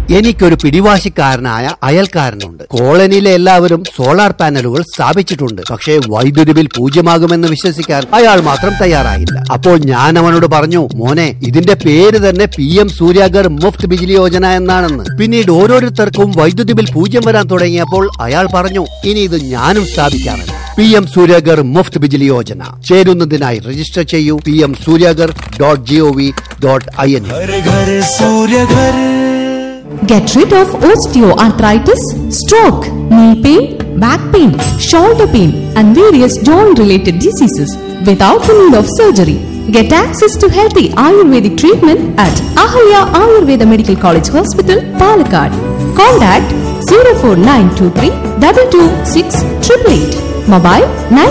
എനിക്കൊരു പിടിവാശിക്കാരനായ അയൽക്കാരനുണ്ട് കോളനിയിലെ എല്ലാവരും സോളാർ പാനലുകൾ സ്ഥാപിച്ചിട്ടുണ്ട് പക്ഷേ വൈദ്യുതി ബിൽ പൂജ്യമാകുമെന്ന് വിശ്വസിക്കാൻ അയാൾ മാത്രം തയ്യാറായില്ല അപ്പോൾ ഞാൻ അവനോട് പറഞ്ഞു മോനെ ഇതിന്റെ പേര് തന്നെ പി എം സൂര്യാഗർ മുഫ്ത് ബിജിലി യോജന എന്നാണെന്ന് പിന്നീട് ഓരോരുത്തർക്കും വൈദ്യുതി ബിൽ പൂജ്യം വരാൻ തുടങ്ങിയപ്പോൾ അയാൾ പറഞ്ഞു ഇനി ഇത് ഞാനും സ്ഥാപിക്കാറുണ്ട് പി എം സൂര്യാഗർ മുഫ്ത് ബിജിലി യോജന ചേരുന്നതിനായി രജിസ്റ്റർ ചെയ്യൂ P M Surya Ghar dot G O V dot I N घर घर सूर्य घर Get rid of osteoarthritis, stroke, knee pain, back pain, shoulder pain, and various joint related diseases without the need of surgery. Get access to healthy Ayurvedic treatment at Ahalya Ayurveda Medical College Hospital, Palakkad. Contact 04923 226 888. Mobile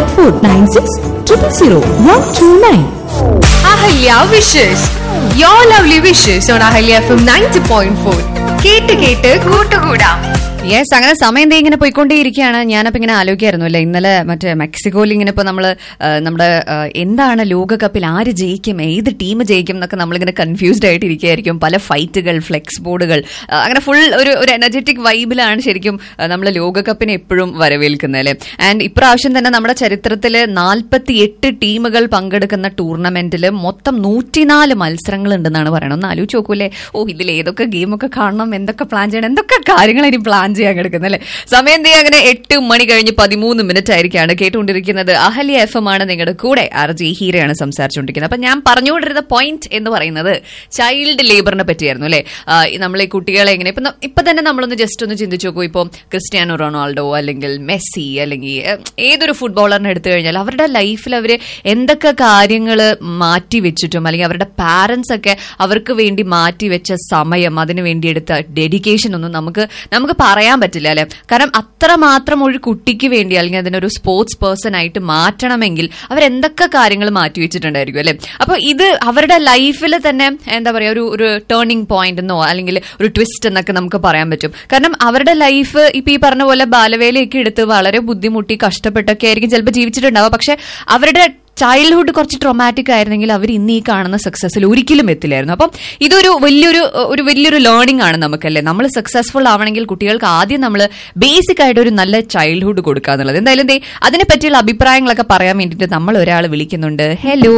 9496 000 129. Ahalya wishes you lovely wishes on Ahalya FM ninety point four ഫോർ കേട്ട് കേട്ട് കൂട്ടുകൂടാം yes അങ്ങനെ സമയം ദേ ഇങ്ങനെ പോയിക്കൊണ്ടേയിരിക്കുകയാണ് ഞാനപ്പോ ഇങ്ങനെ ആലോചിക്കായിരുന്നു അല്ലേ ഇന്നലെ മറ്റേ മെക്സിക്കോയിൽ ഇങ്ങനെ ഇപ്പൊ നമ്മള് ആ, നമ്മുടെ ആ, എന്താണ് ലോകകപ്പിൽ ആര് ജയിക്കും ഏത് ടീം ജയിക്കും എന്നൊക്കെ നമ്മളിങ്ങനെ കൺഫ്യൂസ്ഡ് ആയിട്ട് ഇരിക്കുകയായിരിക്കും പല ഫൈറ്റുകൾ ഫ്ലെക്സ് ബോർഡുകൾ ആ, അങ്ങനെ ഫുൾ ഒരു ഒരു എനർജറ്റിക് വൈബിലാണ് ശരിക്കും നമ്മൾ ലോകകപ്പിനെ എപ്പോഴും വരവേൽക്കുന്നത് അല്ലേ ആൻഡ് ഇപ്രാവശ്യം തന്നെ നമ്മുടെ ചരിത്രത്തിൽ നാൽപ്പത്തി എട്ട് ടീമുകൾ പങ്കെടുക്കുന്ന ടൂർണമെന്റിൽ മൊത്തം നൂറ്റിനാല് മത്സരങ്ങൾ ഉണ്ടെന്നാണ് പറയുന്നത് ഒന്ന് ആലോചിച്ച് നോക്കൂലേ ഓ ഇതിൽ ഏതൊക്കെ ഗെയിമൊക്കെ കാണണം എന്തൊക്കെ പ്ലാൻ ചെയ്യണം എന്തൊക്കെ കാര്യങ്ങൾ ഇനി പ്ലാൻ ചെയ്യാൻ കിടക്കുന്നത് അല്ലേ സമയം ദേ അങ്ങനെ എട്ട് മണി കഴിഞ്ഞ് പതിമൂന്ന് മിനിറ്റ് ആയിരിക്കാണ് കേട്ടുകൊണ്ടിരിക്കുന്നത് അഹല്യ എഫ് എം ആണ് നിങ്ങളുടെ കൂടെ ആർ ജി ഹീരയാണ് സംസാരിച്ചുകൊണ്ടിരിക്കുന്നത് അപ്പൊ ഞാൻ പറഞ്ഞുകൊണ്ടിരുന്ന പോയിന്റ് എന്ന് പറയുന്നത് ചൈൽഡ് ലേബറിനെ പറ്റിയായിരുന്നു അല്ലേ ആ, ഈ നമ്മൾ ഈ കുട്ടികളെ എങ്ങനെ ഇപ്പൊ ന- ഇപ്പൊ തന്നെ നമ്മളൊന്ന് ജസ്റ്റ് ഒന്ന് ചിന്തിച്ചു നോക്കൂ ഇപ്പോൾ ക്രിസ്ത്യാനോ റൊണാൾഡോ അല്ലെങ്കിൽ മെസ്സി അല്ലെങ്കിൽ ഏഹ്, ഏതൊരു ഫുട്ബോളറിനെ എടുത്തു കഴിഞ്ഞാൽ അവരുടെ ലൈഫിൽ അവർ എന്തൊക്കെ കാര്യങ്ങൾ മാറ്റി വെച്ചിട്ടും അല്ലെങ്കിൽ അവരുടെ പാരന്റ്സ് ഒക്കെ അവർക്ക് വേണ്ടി മാറ്റി വെച്ച സമയം അതിനു വേണ്ടി എടുത്ത ഡെഡിക്കേഷൻ ഒന്നും നമുക്ക് നമുക്ക് പറയാൻ പറ്റില്ല അല്ലെ കാരണം അത്രമാത്രം ഒരു കുട്ടിക്ക് വേണ്ടി അല്ലെങ്കിൽ അതിനൊരു സ്പോർട്സ് പേഴ്സൺ ആയിട്ട് മാറ്റണമെങ്കിൽ അവരെന്തൊക്കെ കാര്യങ്ങൾ മാറ്റി വെച്ചിട്ടുണ്ടായിരിക്കും അല്ലെ അപ്പൊ ഇത് അവരുടെ ലൈഫിൽ തന്നെ എന്താ പറയാ ഒരു ഒരു ടേണിംഗ് പോയിന്റ് എന്നോ അല്ലെങ്കിൽ ഒരു ട്വിസ്റ്റ് എന്നൊക്കെ നമുക്ക് പറയാൻ പറ്റും കാരണം അവരുടെ ലൈഫ് ഇപ്പൊ ഈ പറഞ്ഞ പോലെ ബാലവേലയൊക്കെ എടുത്ത് വളരെ ബുദ്ധിമുട്ടി കഷ്ടപ്പെട്ടൊക്കെ ആയിരിക്കും ചിലപ്പോൾ ജീവിച്ചിട്ടുണ്ടാവുക പക്ഷെ അവരുടെ ചൈൽഡ്ഹുഡ് കുറച്ച് ട്രോമാറ്റിക് ആയിരുന്നെങ്കിൽ അവർ ഇന്ന് ഈ കാണുന്ന സക്സസ്സിൽ ഒരിക്കലും എത്തില്ലായിരുന്നു അപ്പം ഇതൊരു വലിയൊരു ഒരു വലിയൊരു ലേണിംഗ് ആണ് നമുക്കല്ലേ നമ്മൾ സക്സസ്ഫുൾ ആവണമെങ്കിൽ കുട്ടികൾക്ക് ആദ്യം നമ്മൾ ബേസിക് ആയിട്ട് ഒരു നല്ല ചൈൽഡ്ഹുഡ് കൊടുക്കുക എന്നുള്ളത് എന്തായാലും ദേ അതിനെ പറ്റിയുള്ള അഭിപ്രായങ്ങളൊക്കെ പറയാൻ വേണ്ടിയിട്ട് നമ്മൾ ഒരാൾ വിളിക്കുന്നുണ്ട് ഹലോ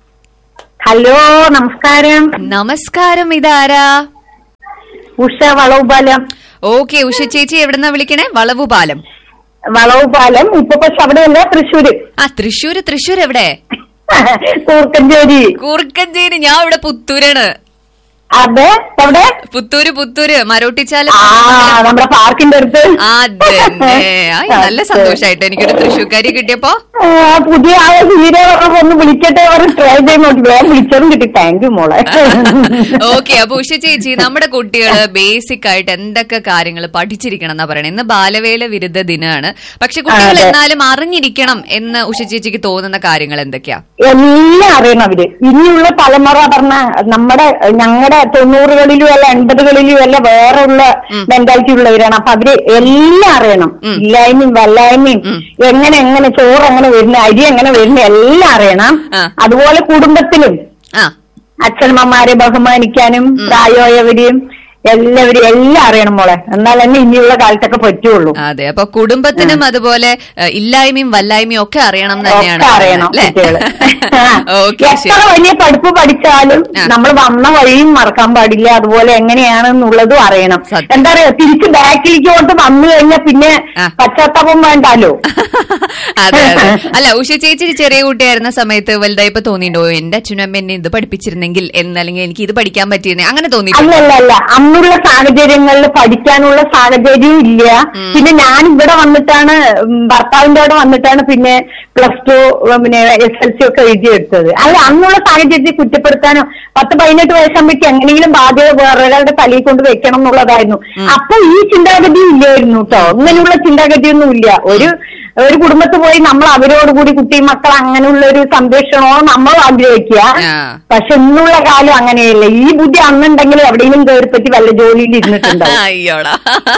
ഹലോ നമസ്കാരം നമസ്കാരം ഇതാരാ ഉഷ വളവുപാലം ഓക്കെ ഉഷ ചേച്ചി എവിടെന്നാ വിളിക്കണേ വളവുപാലം വളവുപാലം ഇപ്പൊ പക്ഷെ അവിടെയല്ല തൃശ്ശൂര് ആ തൃശ്ശൂര് തൃശ്ശൂർ എവിടെ കൂർക്കഞ്ചേരി കൂർക്കഞ്ചേരി ഞാൻ ഇവിടെ പുത്തൂരാണ് അതെ എവിടെ പുത്തൂര് പുത്തൂര് മരോട്ടിച്ചാല് ആ നമ്മുടെ പാർക്കിന്റെ അടുത്ത് അതന്നെ ആയ്, നല്ല സന്തോഷായിട്ട് എനിക്കൊരു തൃശ്ശൂർക്കാരി കിട്ടിയപ്പോ ആ, പുതിയ ആളെ ഹീരോ പറഞ്ഞപ്പോ ഒന്ന് വിളിക്കട്ടെ പറഞ്ഞ് ട്രൈ ചെയ്ത് നോക്കി വേഗം വിളിച്ചതും കിട്ടി താങ്ക് യു മോളെ ഓക്കെ അപ്പൊ ഉഷ ചേച്ചി നമ്മുടെ കുട്ടികള് ബേസിക് ആയിട്ട് എന്തൊക്കെ കാര്യങ്ങൾ പഠിച്ചിരിക്കണം എന്നാ പറയണേ ഇന്ന് ബാലവേല വിരുദ്ധ ദിനമാണ് പക്ഷെ കുട്ടികൾ അതെ. എന്നാലും അറിഞ്ഞിരിക്കണം എന്ന് ഉഷ ചേച്ചിക്ക് തോന്നുന്ന കാര്യങ്ങൾ എന്തൊക്കെയാ എല്ലാം അറിയണം അവര് ഇനിയുള്ള തലമുറ പറഞ്ഞ നമ്മുടെ ഞങ്ങളുടെ തൊണ്ണൂറുകളിലും അല്ല എൺപതുകളിലും അല്ല വേറെ ഉള്ള മെന്റാലിറ്റി ഉള്ളവരാണ് അപ്പൊ അവര് എല്ലാം അറിയണം ഇല്ലായ്മയും വല്ലായ്മയും എങ്ങനെ എങ്ങനെ ചോറ് എങ്ങനെ വരുന്ന അരി എങ്ങനെ വരുന്ന എല്ലാം അറിയണം ആ. അതുപോലെ കുടുംബത്തിലും ആ അച്ഛനമ്മമാരെ ബഹുമാനിക്കാനും പ്രായമായവരെയും എല്ലാവരും എല്ലാം അറിയണം മോളെ എന്നാൽ തന്നെ ഇനിയുള്ള കാലത്തൊക്കെ പറ്റുള്ളൂ അതെ അപ്പൊ കുടുംബത്തിനും അതുപോലെ ഏഹ്, ഇല്ലായ്മയും വല്ലായ്മയും ഒക്കെ അറിയണം തന്നെയാണ് ഒക്കെ അറിയണം അല്ലേ? കുട്ടികള് ഓക്കെ എത്ര ശരി വലിയ പഠിപ്പ് പഠിച്ചാലും ആ. നമ്മൾ വന്ന വഴിയും മറക്കാൻ പാടില്ല അതുപോലെ എങ്ങനെയാണെന്നുള്ളതും അറിയണം സത്യം. എന്താ പറയാ തിരിച്ച് ബാക്കിലേക്ക് കൊണ്ട് വന്നു കഴിഞ്ഞാൽ പിന്നെ ആ. പശ്ചാത്താപം വേണ്ടാലോ അതെ അതെ അല്ല ഉഷ ചേച്ചി ചെറിയ കുട്ടിയായിരുന്ന സമയത്ത് വലുതായപ്പോ തോന്നിയിട്ടുണ്ടോ എന്റെ അച്ഛനും അമ്മ എന്നെ ഇത് പഠിപ്പിച്ചിരുന്നെങ്കിൽ എന്ന് അല്ലെങ്കിൽ എനിക്ക് ഇത് പഠിക്കാൻ പറ്റിയിരുന്നെ അങ്ങനെ തോന്നിയിട്ടുണ്ടോ അല്ലല്ല അല്ല അന്നുള്ള സാഹചര്യങ്ങളിൽ പഠിക്കാനുള്ള സാഹചര്യവും ഇല്ല പിന്നെ ഞാൻ ഇവിടെ വന്നിട്ടാണ് ഉം, ഭർത്താവിന്റെ അവിടെ വന്നിട്ടാണ് പിന്നെ പ്ലസ് ടു പിന്നെ എസ് എൽ സി ഒക്കെ എഴുതിയെടുത്തത് അല്ല അന്നുള്ള സാഹചര്യത്തെ കുറ്റപ്പെടുത്താനോ പത്ത് പതിനെട്ട് വയസ്സാകുമ്പോഴേക്ക് എങ്ങനെയെങ്കിലും ബാധ്യത വേറൊരാളുടെ തലയിൽ കൊണ്ട് വെക്കണം എന്നുള്ളതായിരുന്നു അപ്പൊ ഈ ചിന്താഗതി ഇല്ലായിരുന്നു കേട്ടോ ഇങ്ങനെയുള്ള ചിന്താഗതിയൊന്നും ഇല്ല ഒരു ഒരു കുടുംബത്തിൽ പോയി നമ്മൾ അവരോട് കൂടി കുട്ടി മക്കൾ അങ്ങനെയുള്ള ഒരു സംരക്ഷണമോ നമ്മൾ ആഗ്രഹിക്കുക ആ. പക്ഷെ ഇന്നുള്ള കാലം അങ്ങനെയല്ല ഈ ബുദ്ധി അന്നുണ്ടെങ്കിൽ എവിടെയെങ്കിലും കയറി പറ്റി വല്ല ജോലിയിൽ ഇരുന്നിട്ടുണ്ടാവും അയ്യോടാ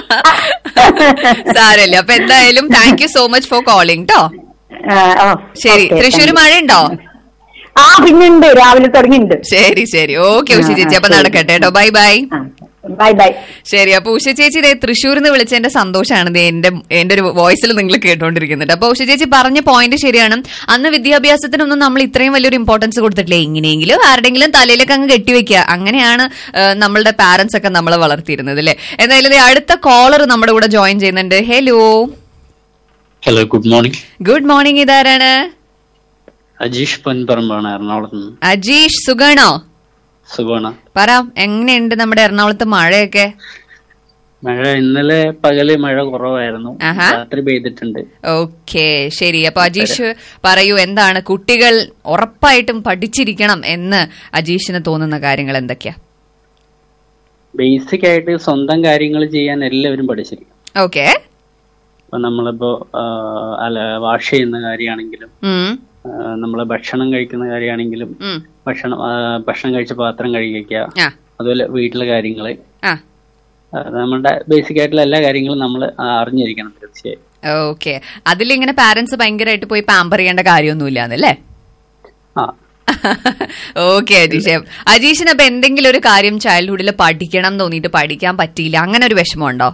സാരല്ല അപ്പൊ എന്തായാലും thank you so much for calling ട്ടോ ആ, ഓ, ശരി okay, തൃശ്ശൂർ thank you. മഴയുണ്ടോ ആ പിന്നുണ്ട് രാവിലെ തുടങ്ങിയിട്ടുണ്ട് ശരി ശരി ഓക്കെ ഉഷ ആ, ചേച്ചി അപ്പൊ ശരി. നടക്കട്ടെ കേട്ടോ ബൈ ബൈ ആ, ബൈ ബൈ ശരി അപ്പൊ ഉഷ ചേച്ചി ദേ തൃശ്ശൂരിൽ നിന്ന് വിളിച്ചതിന്റെ സന്തോഷമാണ് ദേ എന്റെ എന്റെ ഒരു വോയിസിൽ നിങ്ങൾ കേട്ടോണ്ടിരിക്കുന്നുണ്ട് അപ്പൊ ഉഷ ചേച്ചി പറഞ്ഞ പോയിന്റ് ശരിയാണ് അന്ന് വിദ്യാഭ്യാസത്തിനൊന്നും നമ്മൾ ഇത്രയും വലിയൊരു ഇമ്പോർട്ടൻസ് കൊടുത്തിട്ടില്ല എങ്ങനെയെങ്കിലും ആരുടെങ്കിലും തലയിലൊക്കെ അങ്ങ് കെട്ടിവെക്കുക അങ്ങനെയാണ് ആ, നമ്മളുടെ പാരന്റ്സ് ഒക്കെ നമ്മളെ വളർത്തിയിരുന്നത് അല്ലേ എന്തായാലും ദേ അടുത്ത കോളർ നമ്മുടെ കൂടെ ജോയിൻ ചെയ്യുന്നുണ്ട് hello hello good morning good morning ഇതാരാണ് അജീഷ് പൊൻപറമ്പാണ് എറണാകുളത്ത് നിന്ന് അജീഷ് സുഗാണോ സുഖമാണ് പറ എങ്ങനെയുണ്ട് നമ്മുടെ എറണാകുളത്ത് മഴയൊക്കെ മഴ ഇന്നലെ പകല് മഴ കുറവായിരുന്നു ആഹാ. രാത്രി പെയ്തിട്ടുണ്ട് ഓക്കെ ശരി അപ്പൊ അജീഷ് പറയൂ എന്താണ് കുട്ടികൾ ഉറപ്പായിട്ടും പഠിച്ചിരിക്കണം എന്ന് അജീഷിന് തോന്നുന്ന കാര്യങ്ങൾ എന്തൊക്കെയാ ബേസിക് ആയിട്ട് സ്വന്തം കാര്യങ്ങൾ ചെയ്യാൻ എല്ലാവരും പഠിച്ചിരിക്കും ഓക്കെ ഇപ്പൊ നമ്മളിപ്പോ ആ, അല്ല വാഷ് ചെയ്യുന്ന കാര്യമാണെങ്കിലും ആ, നമ്മള് ഭക്ഷണം കഴിക്കുന്ന കാര്യമാണെങ്കിലും ഭക്ഷണം ആ, ഭക്ഷണം കഴിച്ച പാത്രം കഴുകിക്കുക ആ അതുപോലെ വീട്ടിലെ കാര്യങ്ങള് ആ ആ, നമ്മുടെ ബേസിക് ആയിട്ടുള്ള എല്ലാ കാര്യങ്ങളും നമ്മൾ അറിഞ്ഞിരിക്കണം തീർച്ചയായും ഓക്കെ അതിലിങ്ങനെ പാരന്റ്സ് ഭയങ്കരമായിട്ട് പോയി പാമ്പർ ചെയ്യേണ്ട കാര്യമൊന്നുമില്ല എന്നല്ലേ ആ ഓക്കെ അജീഷ് അജീഷിന് അപ്പൊ എന്തെങ്കിലും ഒരു കാര്യം ചൈൽഡ്ഹുഡിൽ പഠിക്കണം എന്ന് തോന്നിയിട്ട് പഠിക്കാൻ പറ്റിയില്ല അങ്ങനെ ഒരു വിഷമമുണ്ടോ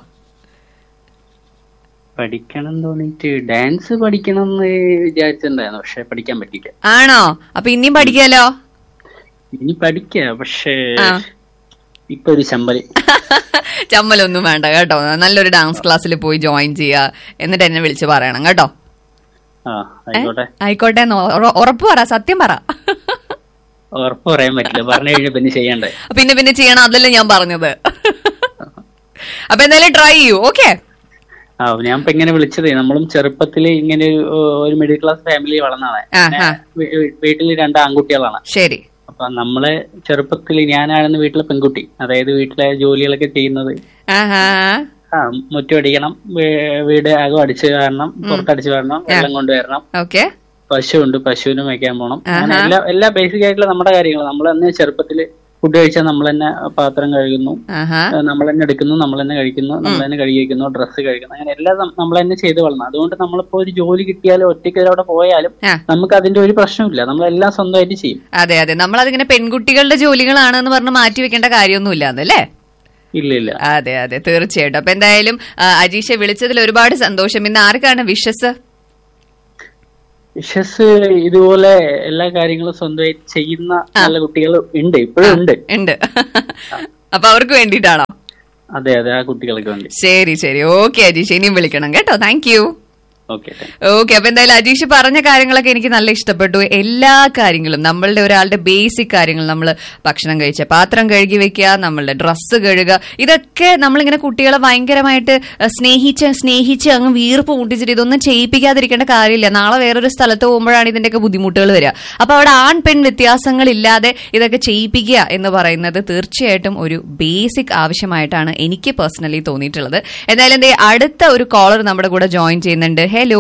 പഠിക്കണം എന്ന് തോന്നിട്ട് ഡാൻസ് പഠിക്കണം എന്ന് വിചാരിച്ചിട്ടുണ്ടായിരുന്നു പക്ഷെ പഠിക്കാൻ പറ്റിയില്ല ആണോ അപ്പൊ ഇനിയും പഠിക്കാലോ ഇനി പഠിക്ക പക്ഷേ ആ. ഇപ്പൊ ഒരു ചമ്പൽ ചമ്മലൊന്നും വേണ്ട കേട്ടോ നല്ലൊരു ഡാൻസ് ക്ലാസ്സിൽ പോയി ജോയിൻ ചെയ്യുക എന്നിട്ട് എന്നെ വിളിച്ച് പറയണം കേട്ടോ ആ ആയിക്കോട്ടെ ആയിക്കോട്ടെ എന്ന് ഉറ- ഉറപ്പ് പറ സത്യം പറ ഉറപ്പ് പറയാൻ പറ്റില്ല പറഞ്ഞു കഴിഞ്ഞാൽ പിന്നെ ചെയ്യണ്ടേ പിന്നെ പിന്നെ ചെയ്യണം അതല്ലേ ഞാൻ പറഞ്ഞത് അപ്പൊ എന്തായാലും ട്രൈ ചെയ്യൂ ഓക്കെ ആ ഞാൻ ഇപ്പൊ ഇങ്ങനെ വിളിച്ചതേ നമ്മളും ചെറുപ്പത്തിൽ ഇങ്ങനെ ഒരു, ഒരു മിഡിൽ ക്ലാസ് ഫാമിലി വളർന്നതാണ് ആ, പിന്നെ ആ. വീ- വീട്ടിൽ രണ്ട് ആൺകുട്ടികളാണ് ശരി അപ്പൊ നമ്മളെ ചെറുപ്പത്തിൽ ഞാനാണെന്ന് വീട്ടിലെ പെൺകുട്ടി അതായത് വീട്ടിലെ ജോലികളൊക്കെ ചെയ്യുന്നത് ആഹാ ആ മുറ്റമടിക്കണം വീ- വീട് അകം അടിച്ചു വരണം പുറത്തടിച്ചു വരണം വെള്ളം കൊണ്ടുവരണം ഓക്കെ പശു ഉണ്ട് പശുവിനെ മേയ്ക്കാൻ പോണം ആഹാ. അങ്ങനെ എല്ലാ എല്ലാ ബേസിക് ആയിട്ടുള്ള നമ്മുടെ കാര്യങ്ങൾ നമ്മൾ തന്നെ ചെറുപ്പത്തില് ഫുഡ് കഴിച്ചാൽ നമ്മൾ തന്നെ പാത്രം കഴുകുന്നു ആഹാ നമ്മൾ തന്നെ എടുക്കുന്നു നമ്മൾ തന്നെ കഴിക്കുന്നു നമ്മൾ തന്നെ കഴുകി വയ്ക്കുന്നു ഡ്രസ്സ് കഴിക്കുന്നു അങ്ങനെ എല്ലാം നമ്മൾ തന്നെ ചെയ്ത് വളർന്നു അതുകൊണ്ട് നമ്മളിപ്പോ ഒരു ജോലി കിട്ടിയാലും ഒറ്റയ്ക്ക് അവിടെ പോയാലും ആ. നമുക്ക് അതിന്റെ ഒരു പ്രശ്നമില്ല നമ്മളെല്ലാം സ്വന്തമായിട്ട് ചെയ്യും അതെ അതെ നമ്മൾ അതിങ്ങനെ പെൺകുട്ടികളുടെ ജോലികളാണെന്ന് പറഞ്ഞ് മാറ്റി വെക്കേണ്ട കാര്യമൊന്നുമില്ല എന്നല്ലേ ഇല്ല ഇല്ല അതെ അതെ തീർച്ചയായിട്ടും അപ്പൊ എന്തായാലും ആ, അജീഷെ വിളിച്ചതിൽ ഒരുപാട് സന്തോഷം ഇന്ന് ആർക്കാണ് വിഷസ് വിഷസ് ഇതുപോലെ എല്ലാ കാര്യങ്ങളും സ്വന്തമായിട്ട് ചെയ്യുന്ന നല്ല കുട്ടികൾ ഉണ്ട് ഇപ്പോഴും ഉണ്ട് ഉണ്ട് അപ്പൊ അവർക്ക് വേണ്ടിയിട്ടാണോ അതെ അതെ ആ കുട്ടികൾക്ക് വേണ്ടി ശരി ശരി ഓക്കെ അജീഷ് ഇനിയും വിളിക്കണം കേട്ടോ താങ്ക് യു ഓക്കെ ഓക്കെ അപ്പൊ എന്തായാലും അജീഷ് പറഞ്ഞ കാര്യങ്ങളൊക്കെ എനിക്ക് നല്ല ഇഷ്ടപ്പെട്ടു എല്ലാ കാര്യങ്ങളും നമ്മളുടെ ഒരാളുടെ ബേസിക് കാര്യങ്ങൾ നമ്മൾ ഭക്ഷണം കഴിച്ച പാത്രം കഴുകി വെക്കുക നമ്മളുടെ ഡ്രസ്സ് കഴുകുക ഇതൊക്കെ നമ്മളിങ്ങനെ കുട്ടികളെ ഭയങ്കരമായിട്ട് അഹ്, സ്നേഹിച്ച് സ്നേഹിച്ച് അങ്ങ് വീർപ്പ് മുട്ടിച്ചിട്ട് ഇതൊന്നും ചെയ്യിപ്പിക്കാതിരിക്കേണ്ട കാര്യമില്ല നാളെ വേറൊരു സ്ഥലത്ത് പോകുമ്പോഴാണ് ഇതിന്റെയൊക്കെ ബുദ്ധിമുട്ടുകൾ വരിക അപ്പൊ അവിടെ ആൺ പെൺ വ്യത്യാസങ്ങളില്ലാതെ ഇതൊക്കെ ചെയ്യിപ്പിക്കുക എന്ന് പറയുന്നത് തീർച്ചയായിട്ടും ഒരു ബേസിക് ആവശ്യമായിട്ടാണ് എനിക്ക് പേഴ്സണലി തോന്നിയിട്ടുള്ളത് എന്തായാലും ദേ അടുത്ത ഒരു കോളർ നമ്മുടെ കൂടെ ജോയിൻ ചെയ്യുന്നുണ്ട് ഹലോ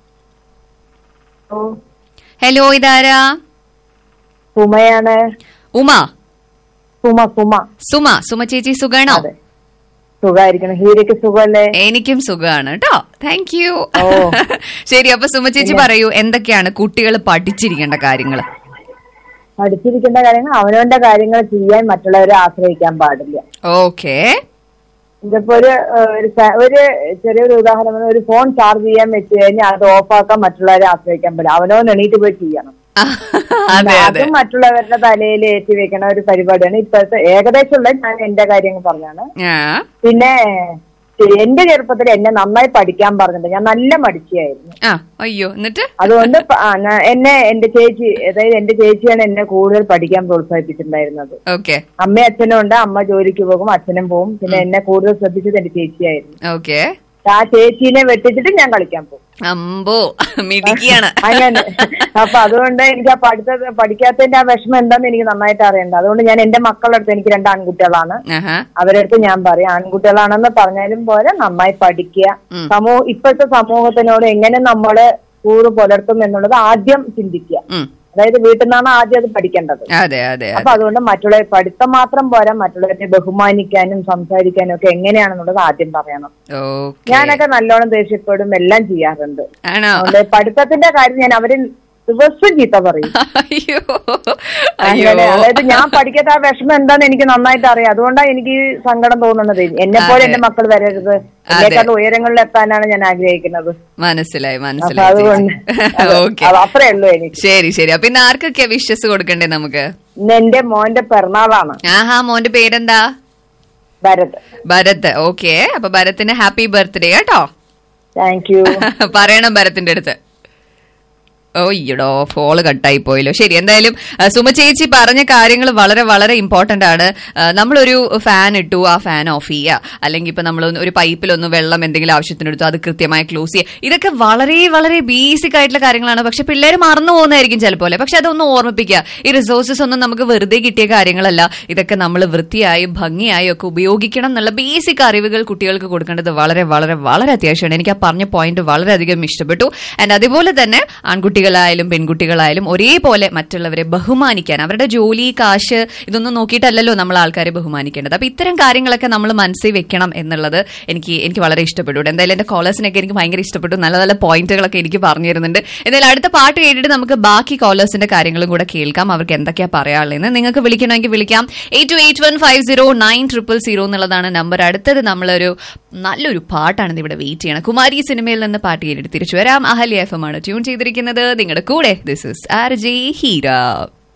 ഹലോ ഇതാരാ സുമയാണ് ഉമ സുമ സുമ സുമ സുമ ചേച്ചി സുഖാണോ അതെ സുഖായിരിക്കണം ഹീരയ്ക്ക് സുഖമല്ലേ എനിക്കും സുഖമാണ് കേട്ടോ താങ്ക് യു ഓ. ശരി അപ്പൊ സുമ ചേച്ചി പറയൂ എന്തൊക്കെയാണ് കുട്ടികൾ പഠിച്ചിരിക്കേണ്ട കാര്യങ്ങൾ പഠിച്ചിരിക്കേണ്ട കാര്യങ്ങൾ അവനവന്റെ കാര്യങ്ങൾ ചെയ്യാൻ മറ്റുള്ളവരെ ആശ്രയിക്കാൻ പാടില്ല ഓക്കെ ഇതിപ്പോ ഒരു ഏഹ്, ഒരു ഫ- ഒരു ചെറിയൊരു ഉദാഹരണം പറഞ്ഞാൽ ഒരു ഫോൺ ചാർജ് ചെയ്യാൻ വെച്ച് കഴിഞ്ഞാൽ അത് ഓഫാക്കാൻ മറ്റുള്ളവരെ ആശ്രയിക്കാൻ പാടില്ല അവനവൻ എണീറ്റ് പോയി ചെയ്യണം അതെ അതെ അതും മറ്റുള്ളവരുടെ തലയിൽ ഏറ്റി വെക്കണ ഒരു പരിപാടിയാണ് ഇപ്പോഴത്തെ ഏകദേശമുള്ള ഞാൻ എന്റെ കാര്യങ്ങൾ പറഞ്ഞാണ് ആ പിന്നെ എന്റെ ചെറുപ്പത്തിൽ എന്നെ നന്നായി പഠിക്കാൻ പറഞ്ഞിട്ടുണ്ട് ഞാൻ നല്ല മടിച്ചിയായിരുന്നു ആ അയ്യോ എന്നിട്ട് അതുകൊണ്ട് പ- ആ, ഞാൻ- എന്നെ എന്റെ ചേച്ചി അതായത് എന്റെ ചേച്ചിയാണ് എന്നെ കൂടുതൽ പഠിക്കാൻ പ്രോത്സാഹിപ്പിച്ചിട്ടുണ്ടായിരുന്നത് ഓക്കെ അമ്മയും അച്ഛനും ഉണ്ട് അമ്മ ജോലിക്ക് പോകും അച്ഛനും പോകും പിന്നെ എന്നെ കൂടുതൽ ശ്രദ്ധിച്ചത് എന്റെ ചേച്ചിയായിരുന്നു ഓക്കെ ആ ചേച്ചീനെ വെട്ടിച്ചിട്ട് ഞാൻ കളിക്കാൻ പോകും അമ്പോ മിടിക്കുകയാണ് അങ്ങനെ അപ്പൊ അതുകൊണ്ട് എനിക്ക് ആ പഠിത്ത പഠിക്കാത്തതിന്റെ ആ വിഷമം എന്താന്ന് എനിക്ക് നന്നായിട്ട് അറിയണ്ട അതുകൊണ്ട് ഞാൻ എന്റെ മക്കളുടെ അടുത്ത് എനിക്ക് രണ്ട് ആൺകുട്ടികളാണ് ആഹാ അവരുടെ അടുത്ത് ഞാൻ പറയും ആൺകുട്ടികളാണെന്ന് പറഞ്ഞാലും പോലെ നന്നായി പഠിക്കുക സമൂഹ ഇപ്പോഴത്തെ സമൂഹത്തിനോട് എങ്ങനെ നമ്മള് കൂറ് പുലർത്തും എന്നുള്ളത് ആദ്യം ചിന്തിക്കുക ഉം. അതായത് വീട്ടിൽ നിന്നാണ് ആദ്യം അത് പഠിക്കേണ്ടത് അതെ അതെ അപ്പൊ അതുകൊണ്ട് മറ്റുള്ളവർ പഠിത്തം മാത്രം പോരാ മറ്റുള്ളവരെ ബഹുമാനിക്കാനും സംസാരിക്കാനും ഒക്കെ എങ്ങനെയാണെന്നുള്ളത് ആദ്യം പറയണം ഓക്കെ ഞാനൊക്കെ നല്ലോണം ദേഷ്യപ്പെടും എല്ലാം ചെയ്യാറുണ്ട് ആണോ അതുകൊണ്ട് പഠിത്തത്തിന്റെ കാര്യം ഞാൻ അവരിൽ ദിവസം ചീത്ത പറയും അയ്യോ അയ്യോ അങ്ങനെ അതായത് ഞാൻ പഠിക്കാത്ത ആ വിഷമം എന്താന്ന് എനിക്ക് നന്നായിട്ട് അറിയാം അതുകൊണ്ടാണ് എനിക്ക് സങ്കടം തോന്നുന്നത് എന്നെ പോലെ അതെ. എന്റെ മക്കൾ വരരുത് എന്നെക്കാളും ഉയരങ്ങളിൽ എത്താനാണ് ഞാൻ ആഗ്രഹിക്കുന്നത് മനസ്സിലായി അപ്പൊ മനസ്സിലായി അതുകൊണ്ട് ചേച്ചി. ഓക്കെ അത് അത്രേ ഉള്ളൂ എനിക്ക് ശരി ശരി അപ്പൊ ഇന്ന് ആർക്കൊക്കെയാ വിഷസ് കൊടുക്കണ്ടേ നമുക്ക് ഇന്ന് എന്റെ മോന്റെ പിറന്നാളാണ് ആഹാ മോന്റെ പേരെന്താ ഭരത് ഭരത് ഓക്കെ അപ്പൊ ഭരത്തിന് ഹാപ്പി ബർത്ത്ഡേ കേട്ടോ താങ്ക് യു പറയണം ഭരത്തിന്റെ അടുത്ത് ഓ ഈടോ ഫോള് കട്ടായി പോയല്ലോ ശരി എന്തായാലും ആ, സുമ ചേച്ചി പറഞ്ഞ കാര്യങ്ങൾ വളരെ വളരെ ഇമ്പോർട്ടന്റ് ആണ് ആ, നമ്മളൊരു ഫാൻ ഇട്ടു ആ ഫാൻ ഓഫ് ചെയ്യുക അല്ലെങ്കിൽ ഇപ്പൊ നമ്മൾ ഒരു പൈപ്പിലൊന്ന് വെള്ളം എന്തെങ്കിലും ആവശ്യത്തിനെടുത്തു അത് കൃത്യമായി ക്ലോസ് ചെയ്യുക ഇതൊക്കെ വളരെ വളരെ ബേസിക് ആയിട്ടുള്ള കാര്യങ്ങളാണ് പക്ഷെ പിള്ളേർ മറന്നു പോകുന്നതായിരിക്കും ചിലപ്പോൾ പക്ഷെ അതൊന്ന് ഓർമ്മിപ്പിക്കുക ഈ റിസോഴ്സസ് ഒന്നും നമുക്ക് വെറുതെ കിട്ടിയ കാര്യങ്ങളല്ല ഇതൊക്കെ നമ്മൾ വൃത്തിയായും ഭംഗിയായും ഒക്കെ ഉപയോഗിക്കണം എന്നുള്ള ബേസിക് അറിവുകൾ കുട്ടികൾക്ക് കൊടുക്കേണ്ടത് വളരെ വളരെ വളരെ അത്യാവശ്യമാണ് എനിക്ക് ആ പറഞ്ഞ പോയിന്റ് വളരെയധികം ഇഷ്ടപ്പെട്ടു ആൻഡ് അതുപോലെ തന്നെ ആൺകുട്ടികളായാലും പെൺകുട്ടികളായാലും ഒരേപോലെ മറ്റുള്ളവരെ ബഹുമാനിക്കാൻ അവരുടെ ജോലി കാശ് ഇതൊന്നും നോക്കിയിട്ടല്ലല്ലോ നമ്മൾ ആൾക്കാരെ ബഹുമാനിക്കേണ്ടത് അപ്പൊ ഇത്തരം കാര്യങ്ങളൊക്കെ നമ്മൾ മനസ്സിൽ വെക്കണം എന്നുള്ളത് എനിക്ക് എനിക്ക് വളരെ ഇഷ്ടപ്പെട്ടു എന്തായാലും എന്റെ കോളേഴ്സിനൊക്കെ എനിക്ക് ഭയങ്കര ഇഷ്ടപ്പെട്ടു നല്ല നല്ല പോയിന്റുകളൊക്കെ എനിക്ക് പറഞ്ഞു തരുന്നുണ്ട് എന്തായാലും അടുത്ത പാട്ട് കേട്ടിട്ട് നമുക്ക് ബാക്കി കോളേഴ്സിന്റെ കാര്യങ്ങളും കൂടെ കേൾക്കാം അവർക്ക് എന്തൊക്കെയാ പറയാനുള്ളതെന്ന് നിങ്ങൾക്ക് വിളിക്കണമെങ്കിൽ വിളിക്കാം eight two eight one five zero nine triple zero എന്നുള്ളതാണ് നമ്പർ അടുത്തത് നമ്മളൊരു നല്ലൊരു പാട്ടാണ് ഇവിടെ വെയിറ്റ് ചെയ്യണം കുമാരി സിനിമയിൽ നിന്ന് പാട്ട് കേട്ടിട്ട് തിരിച്ചു വരാം അഹല്യ എഫ് എം ആണ് ട്യൂൺ ചെയ്തിരിക്കുന്നത് നിങ്ങളുടെ കൂടെ this is R J Heera